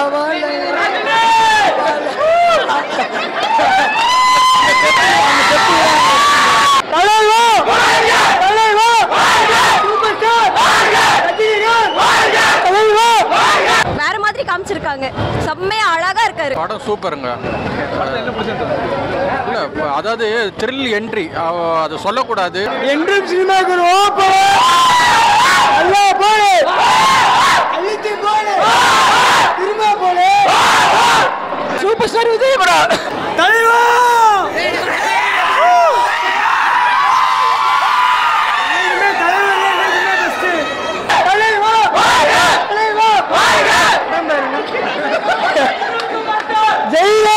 வேற மாதிரி காமிச்சிருக்காங்க செம்மையா அழகா இருக்காரு படம் சூப்பருங்க இல்ல இப்ப அதாவது த்ரில் என்ட்ரி அதை சொல்லக்கூடாது என்றும் சினிமாக்கு ஒரு ஓப்பன் நல்லா போடு அழித்து போடு திரும்ப போடு சூப்பர் ஸ்டார் விஜய் படம் தலைவா ஜெயிலே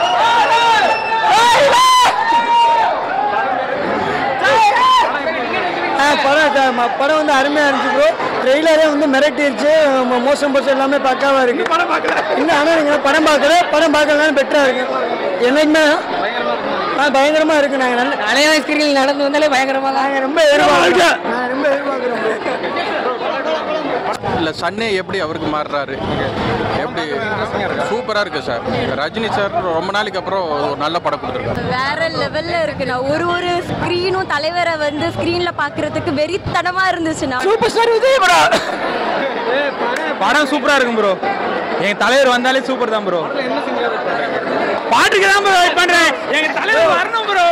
ஆ, படம் த- ம- படம் வந்து அருமையாக இருந்துச்சு ப்ரோ ட்ரெய்லரே வந்து மிரட்டிருச்சு ம- மோசம் போச்சு எல்லாமே பக்காவாக இருக்கு படம் பார்க்கல இன்னும் ஆனால் நீங்கள் படம் பார்க்கல படம் பார்க்கலாம் பெட்டராக இருக்கு என்னைக்குமே ஆ பயங்கரமாக இருக்கு நாங்கள் நல்ல மலையாள ஸ்கிரீனில் நடந்து வந்தாலே பயங்கரமாக நாங்கள் ரொம்ப எதிர்பார்க்குறோம் நான் ரொம்ப எதிர்பார்க்குறோம் இல்ல சன்னே எப்படி அவருக்கு மாறுறாரு எப்படி சூப்பரா இருக்கு சார் ரஜினி சார் ரொம்ப நாளைக்கு அப்புறம் ஒரு நல்ல படம் கொடுத்துருக்காரு வேற லெவல்ல இருக்குண்ணா ஒரு ஒரு ஸ்கிரீனும் தலைவரை வந்து ஸ்கிரீன்ல பாக்குறதுக்கு வெறித்தனமா இருந்துச்சுண்ணா சூப்பர் ஸ்டார் விஜய் படம் படம் சூப்பரா இருக்கும் ப்ரோ எங்க தலைவர் வந்தாலே சூப்பர் தான் ப்ரோ பாட்டுக்கு தான் ப்ரோ வெயிட் பண்றேன் எங்க தலைவர் வரணும் ப்ரோ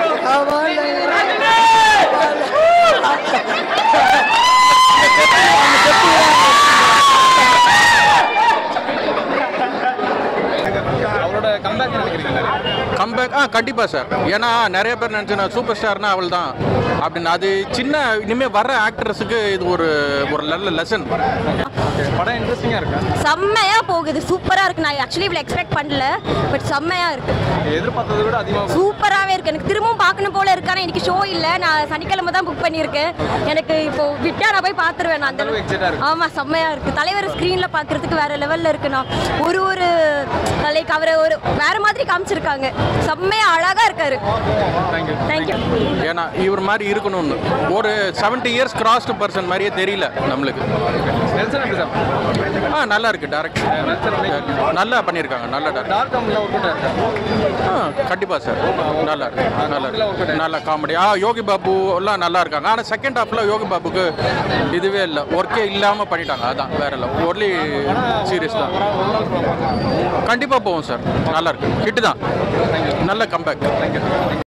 கம்பேக் ஆ கண்டிப்பா சார் ஏன்னா நிறைய பேர் நினைச்சு சூப்பர் ஸ்டார்னா அவள் தான் அப்படின்னு அது சின்ன இனிமே வர ஆக்ட்ரஸுக்கு இது ஒரு ஒரு நல்ல லெசன் படம் இன்ட்ரெஸ்டிங்கா இருக்கா செம்மையா போகுது சூப்பரா இருக்கு நான் ஆக்சுவலி இவ்வளவு எக்ஸ்பெக்ட் பண்ணல பட் செம்மையா இருக்கு எதிர்பார்த்ததை விட அதிகமாக சூப்பராகவே இருக்கு எனக்கு திரும்பவும் பார்க்கணும் போல இருக்கு ஆனால் இன்னைக்கு ஷோ இல்லை நான் சனிக்கிழமை தான் புக் பண்ணியிருக்கேன் எனக்கு இப்போ விட்டா நான் போய் பார்த்துருவேன் நான் அந்த excited-ஆ இருக்கு. ஆமாம் செம்மையா இருக்கு தலைவர் ஸ்க்ரீனில் பார்க்கறதுக்கு வேற லெவலில் இருக்குண்ணா ஒரு ஒரு லைக் அவரை ஒரு வேற மாதிரி காமிச்சிருக்காங்க செம்மையா அழகா இருக்காரு தேங்க்யூ ஏன்னா இவர் மாதிரி இருக்கணும்னு ஒரு 70 இயர்ஸ் கிராஸ்டு பர்சன் மாதிரியே தெரியல நம்மளுக்கு நெல்சன் எப்படி சார் ஆ நல்லா இருக்கு டேரக்ட் நல்லா பண்ணியிருக்காங்க நல்ல டேரக்ட் டார்க் கம்ல ஒர்க் அவுட் இருக்கா ஆ கண்டிப்பா சார் நல்லா இருக்கு நல்லா இருக்கு நல்லா காமெடி ஆ யோகி பாபு எல்லாம் நல்லா இருக்காங்க ஆனால் செகண்ட் ஹாஃப்ல யோகி பாபுக்கு இதுவே இல்லை ஒர்க்கே இல்லாமல் பண்ணிட்டாங்க அதான் வேற இல்லை ஒன்லி சீரியஸ் தான் கண்டிப்பாக போவோம் சார் நல்லா இருக்கு ஹிட் தான் நல்ல கம்பேக்